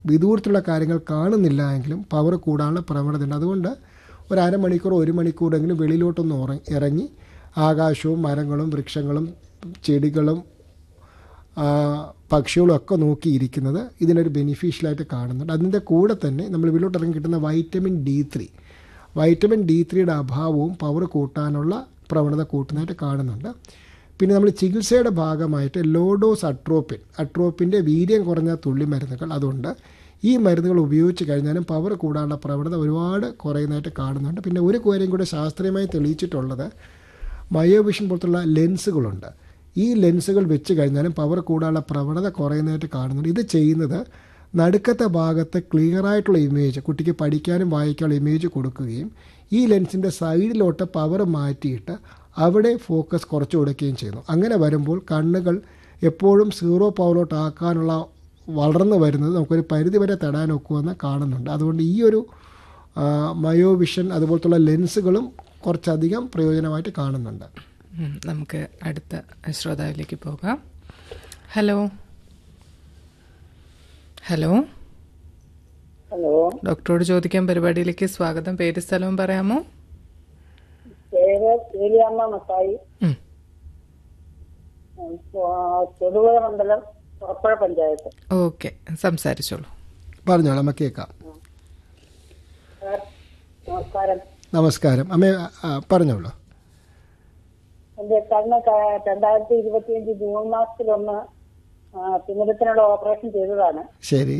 വിദൂരത്തുള്ള കാര്യങ്ങൾ കാണുന്നില്ല എങ്കിലും പവർ കൂടാനുള്ള പ്രവണതയുണ്ട് അതുകൊണ്ട് ഒരു അരമണിക്കൂർ ഒരു മണിക്കൂറെങ്കിലും വെളിയിലോട്ടൊന്ന് ഉറ ഇറങ്ങി ആകാശവും മരങ്ങളും വൃക്ഷങ്ങളും ചെടികളും ആ, പക്ഷികളും ഒക്കെ നോക്കിയിരിക്കുന്നത് ഇതിനൊരു ബെനിഫിഷ്യലായിട്ട് കാണുന്നുണ്ട് അതിൻ്റെ കൂടെ തന്നെ നമ്മൾ വെളിയിലോട്ട് ഇറങ്ങി കിട്ടുന്ന vitamin D three vitamin D ത്രീയുടെ അഭാവവും പവർ കൂട്ടാനുള്ള പ്രവണത കൂട്ടുന്നതായിട്ട് കാണുന്നുണ്ട് പിന്നെ നമ്മൾ ചികിത്സയുടെ ഭാഗമായിട്ട് ലോഡോസ് അട്രോപ്പിൻ അട്രോപ്പിൻ്റെ വീര്യം കുറഞ്ഞ തുള്ളി മരുന്നുകൾ അതുകൊണ്ട് ഈ മരുന്നുകൾ ഉപയോഗിച്ച് കഴിഞ്ഞാലും പവർ കൂടാനുള്ള പ്രവണത ഒരുപാട് കുറയുന്നതായിട്ട് കാണുന്നുണ്ട് പിന്നെ ഒരു കാര്യം കൂടെ ശാസ്ത്രീയമായി തെളിയിച്ചിട്ടുള്ളത് മയോവിഷൻ പോലത്തുള്ള ലെൻസുകളുണ്ട് ഈ ലെൻസുകൾ വെച്ച് കഴിഞ്ഞാലും പവർ കൂടാനുള്ള പ്രവണത കുറയുന്നതായിട്ട് കാണുന്നുണ്ട് ഇത് ചെയ്യുന്നത് നടുക്കത്തെ ഭാഗത്ത് ക്ലിയർ ആയിട്ടുള്ള ഇമേജ് കുട്ടിക്ക് പഠിക്കാനും വായിക്കാനുള്ള ഇമേജ് കൊടുക്കുകയും ഈ ലെൻസിൻ്റെ സൈഡിലോട്ട് പവർ മാറ്റിയിട്ട് അവിടെ ഫോക്കസ് കുറച്ച് കൊടുക്കുകയും ചെയ്യുന്നു അങ്ങനെ വരുമ്പോൾ കണ്ണുകൾ എപ്പോഴും സീറോ പവറിലോട്ട് ആക്കാനുള്ള വളർന്നു വരുന്നത് നമുക്കൊരു പരിധി വരെ തടാൻ ഒക്കുമെന്ന് കാണുന്നുണ്ട് അതുകൊണ്ട് ഈ ഒരു ആ, മയോവിഷൻ അതുപോലത്തുള്ള ലെൻസുകളും കുറച്ചധികം പ്രയോജനമായിട്ട് കാണുന്നുണ്ട് ഉം, നമുക്ക് അടുത്ത ശ്രോതാവിലേക്ക് പോകാം ഹലോ ഹലോ ഹലോ ഡോക്ടറോട് ചോദിക്കാൻ പരിപാടിയിലേക്ക് സ്വാഗതം പേര് സ്ഥലവും പറയാമോ പേര് ഏലിയാമ്മ മത്തായി ഉം, ഉം, ആ, തൊടുപുഴ മണ്ഡലം ഉറപ്പുഴ പഞ്ചായത്ത് ഓക്കെ സംസാരിച്ചോളൂ പറഞ്ഞോളാം നമുക്ക് കേൾക്കാം സാർ, നമസ്കാരം നമസ്കാരം അമ്മേ ആ, പറഞ്ഞോളൂ എന്റെ കണ്ണ് ക- രണ്ടായിരത്തി ഇരുപത്തിയഞ്ച് ജൂൺ മാസത്തിലൊന്ന് ആ, തിമിരത്തിനുള്ള ഓപ്പറേഷൻ ചെയ്തതാണ് ശരി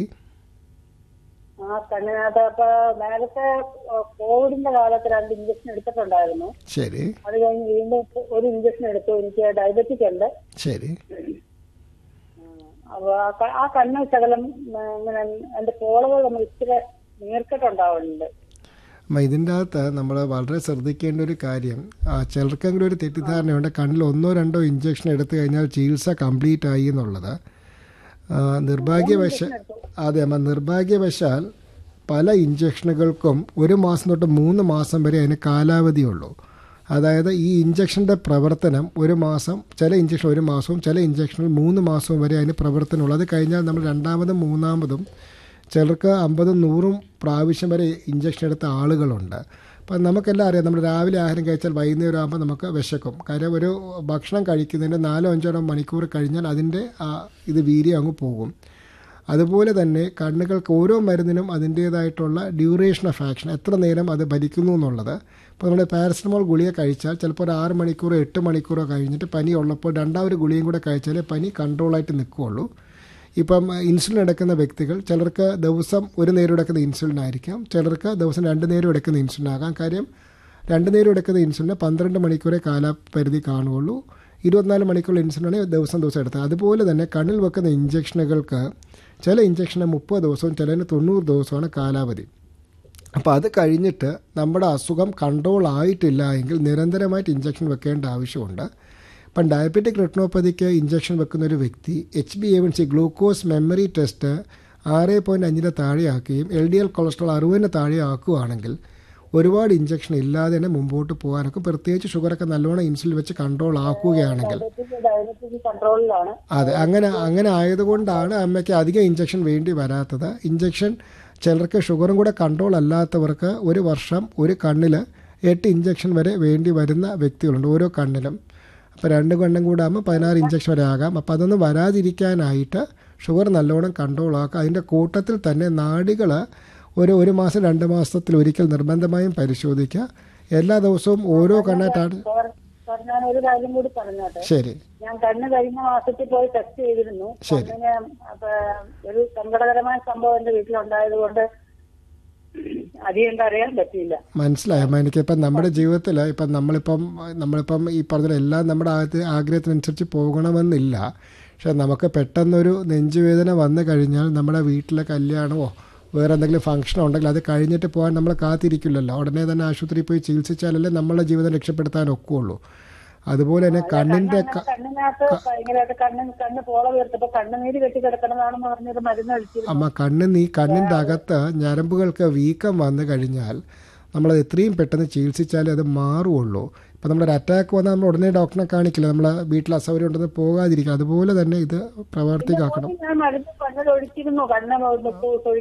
ആ കണ്ണിനകത്ത് അപ്പൊ നേരത്തെ ആ, കോവിഡിന്റെ കാലത്ത് രണ്ട് ഇഞ്ചക്ഷൻ എടുത്തിട്ടുണ്ടായിരുന്നു ശരി അത് കഴിഞ്ഞ് വീണ്ടും ഒരു ഇഞ്ചക്ഷൻ എടുത്തു എനിക്ക് ഡയബറ്റിക് ഉണ്ട് ശരി അപ്പൊ ആ ക- ആ കണ്ണ് ശകലം ഉം, ഇങ്ങനെ എന്റെ പോളകൾ നമ്മൾ ഇച്ചിരി നീർക്കെട്ടുണ്ടാവുന്നുണ്ട് അമ്മ ഇതിൻ്റെ അകത്ത് നമ്മൾ വളരെ ശ്രദ്ധിക്കേണ്ട ഒരു കാര്യം ആ, ചിലർക്കെങ്കിലും ഒരു തെറ്റിദ്ധാരണയുണ്ട് കണ്ണിൽ ഒന്നോ രണ്ടോ ഇഞ്ചക്ഷൻ എടുത്തു കഴിഞ്ഞാൽ ചികിത്സ കംപ്ലീറ്റ് ആയി എന്നുള്ളത് ആ, നിർഭാഗ്യവശ അതെ അമ്മ നിർഭാഗ്യവശാൽ പല ഇഞ്ചക്ഷനുകൾക്കും ഒരു മാസം തൊട്ട് മൂന്ന് മാസം വരെ അതിന് കാലാവധിയുള്ളൂ അതായത് ഈ ഇഞ്ചക്ഷൻ്റെ പ്രവർത്തനം ഒരു മാസം ചില ഇഞ്ചക്ഷൻ ഒരു മാസവും ചില ഇഞ്ചക്ഷനുകൾ മൂന്ന് മാസവും വരെ അതിന് പ്രവർത്തനമുള്ളൂ അത് കഴിഞ്ഞാൽ നമ്മൾ രണ്ടാമതും മൂന്നാമതും ചിലർക്ക് അമ്പതും നൂറും പ്രാവശ്യം വരെ ഇഞ്ചക്ഷൻ എടുത്ത ആളുകളുണ്ട് അപ്പം നമുക്കെല്ലാം അറിയാം നമ്മൾ രാവിലെ ആഹാരം കഴിച്ചാൽ വൈകുന്നേരം ആകുമ്പോൾ നമുക്ക് വിശക്കും കാര്യം ഒരു ഭക്ഷണം കഴിക്കുന്നതിൻ്റെ നാലോ അഞ്ചോ മണിക്കൂർ കഴിഞ്ഞാൽ അതിൻ്റെ ആ ഇത് വീര്യം അങ്ങ് പോകും അതുപോലെ തന്നെ കണ്ണുകൾക്ക് ഓരോ മരുന്നിനും അതിൻ്റേതായിട്ടുള്ള ഡ്യൂറേഷൻ ഓഫ് ആക്ഷൻ എത്ര നേരം അത് ഭരിക്കുന്നു എന്നുള്ളത് ഇപ്പോൾ നമ്മൾ പാരസറ്റമോൾ ഗുളിക കഴിച്ചാൽ ചിലപ്പോൾ ഒരു ആറ് മണിക്കൂറോ എട്ട് മണിക്കൂറോ കഴിഞ്ഞിട്ട് പനി ഉള്ളപ്പോൾ രണ്ടാമൊരു ഗുളികയും കൂടെ കഴിച്ചാലേ പനി കൺട്രോളായിട്ട് നിൽക്കുകയുള്ളൂ ഇപ്പം ഇൻസുലിൻ എടുക്കുന്ന വ്യക്തികൾ ചിലർക്ക് ദിവസം ഒരു നേരം എടുക്കുന്ന ഇൻസുലിൻ ആയിരിക്കാം ചിലർക്ക് ദിവസം രണ്ട് നേരം എടുക്കുന്ന ഇൻസുലിൻ ആകാം കാര്യം രണ്ട് നേരം എടുക്കുന്ന ഇൻസുലിന് പന്ത്രണ്ട് മണിക്കൂറേ കാലപരിധി കാണുകയുള്ളൂ ഇരുപത്തിനാല് മണിക്കൂർ ഇൻസുലിനാണ് ദിവസം ദിവസം എടുത്തത് അതുപോലെ തന്നെ കണ്ണിൽ വെക്കുന്ന ഇഞ്ചക്ഷനുകൾക്ക് ചില ഇഞ്ചക്ഷന് മുപ്പത് ദിവസവും ചിലതിന് തൊണ്ണൂറ് ദിവസമാണ് കാലാവധി അപ്പോൾ അത് കഴിഞ്ഞിട്ട് നമ്മുടെ അസുഖം കൺട്രോൾ ആയിട്ടില്ല എങ്കിൽ നിരന്തരമായിട്ട് ഇഞ്ചക്ഷൻ വെക്കേണ്ട ആവശ്യമുണ്ട് ഇപ്പം ഡയബറ്റിക് റെട്ടിനോപ്പതിക്ക് ഇഞ്ചക്ഷൻ വെക്കുന്ന ഒരു വ്യക്തി H B A one C glucose memory test ആറ് പോയിൻറ്റ് അഞ്ചിന് താഴെയാക്കുകയും എൽ ഡി എൽ കൊളസ്ട്രോൾ അറുപതിന് താഴെ ആക്കുകയാണെങ്കിൽ ഒരുപാട് ഇഞ്ചക്ഷൻ ഇല്ലാതെ തന്നെ മുമ്പോട്ട് പോകാനൊക്കെ പ്രത്യേകിച്ച് ഷുഗറൊക്കെ നല്ലോണം ഇൻസുലിൻ വെച്ച് കൺട്രോൾ ആക്കുകയാണെങ്കിൽ ഡയബറ്റിക് കൺട്രോളിലാണ് അതെ അങ്ങനെ അങ്ങനെ ആയതുകൊണ്ടാണ് അമ്മയ്ക്ക് അധികം ഇഞ്ചക്ഷൻ വേണ്ടി വരാത്തത് ഇഞ്ചക്ഷൻ ചിലർക്ക് ഷുഗറും കൂടെ കൺട്രോൾ അല്ലാത്തവർക്ക് ഒരു വർഷം ഒരു കണ്ണിൽ എട്ട് ഇഞ്ചക്ഷൻ വരെ വേണ്ടി വരുന്ന വ്യക്തികളുണ്ട് ഓരോ കണ്ണിലും അപ്പോൾ രണ്ട് കണ്ണും കൂടെ ആകുമ്പോൾ പതിനാറ് ഇഞ്ചക്ഷൻ വരെ ആകാം അപ്പോൾ അതൊന്നും വരാതിരിക്കാനായിട്ട് ഷുഗർ നല്ലോണം കൺട്രോൾ ആക്കുക അതിൻ്റെ കൂട്ടത്തിൽ തന്നെ നാടികൾ ഒരു ഒരു മാസം രണ്ട് മാസത്തിൽ ഒരിക്കൽ നിർബന്ധമായും പരിശോധിക്കുക എല്ലാ ദിവസവും ഓരോ കണ്ണായിട്ടാണ് സാർ സാർ ഞാൻ ഒരു കാര്യം കൂടി പറഞ്ഞോട്ടെ ശരി ഞാൻ കണ്ണ് കഴിഞ്ഞ മാസത്തിൽ പോയി ടെസ്റ്റ് ചെയ്തിരുന്നു ശരി. കണ്ണിന് അപ്പൊ ഒരു സങ്കടകരമായ സംഭവം എന്റെ വീട്ടിലുണ്ടായത് കൊണ്ട് അധികം എനിക്ക് അറിയാൻ പറ്റിയില്ല മനസ്സിലായി അമ്മ എനിക്കിപ്പം നമ്മുടെ ജീവിതത്തിൽ ഇപ്പം നമ്മളിപ്പം നമ്മളിപ്പം ഈ പറഞ്ഞ എല്ലാം നമ്മുടെ ആദ്യ ആഗ്രഹത്തിനനുസരിച്ച് പോകണമെന്നില്ല പക്ഷെ നമുക്ക് പെട്ടെന്നൊരു നെഞ്ചുവേദന വന്നു കഴിഞ്ഞാൽ നമ്മുടെ വീട്ടിലെ കല്യാണമോ വേറെ എന്തെങ്കിലും ഫംഗ്ഷനോ ഉണ്ടെങ്കിൽ അത് കഴിഞ്ഞിട്ട് പോകാൻ നമ്മൾ കാത്തിരിക്കില്ലല്ലോ ഉടനെ തന്നെ ആശുപത്രിയിൽ പോയി ചികിത്സിച്ചാലല്ലേ നമ്മളെ ജീവിതം രക്ഷപ്പെടുത്താൻ ഒക്കുള്ളൂ അതുപോലെ തന്നെ കണ്ണിൻ്റെ ക- കണ്ണിനകത്ത് ഭയങ്കരമായിട്ട് കണ്ണ് കണ്ണ് പോള വീർത്തപ്പോ കണ്ണുനീര് കെട്ടി കിടക്കണതാണെന്ന് പറഞ്ഞത് മരുന്ന് കഴിച്ചിരുന്നു അമ്മ കണ്ണ് നീ കണ്ണിൻ്റെ അകത്ത് ഞരമ്പുകൾക്ക് വീക്കം വന്നു കഴിഞ്ഞാൽ നമ്മളത് എത്രയും പെട്ടെന്ന് ചികിത്സിച്ചാലേ അത് മാറുള്ളൂ അപ്പോൾ നമ്മളൊരു അറ്റാക്ക് വന്നാൽ നമ്മൾ ഉടനെ ഡോക്ടറെ കാണിക്കില്ല നമ്മൾ വീട്ടിൽ അസൗകര്യം ഉണ്ടെന്ന് പോകാതിരിക്കുക അതുപോലെ തന്നെ ഇത് പ്രവർത്തിക്കാക്കണം ഞാൻ മരുന്ന് കണ്ണിൽ ഒഴിച്ചിരുന്നു കണ്ണ് മുപ്പത് ദിവസം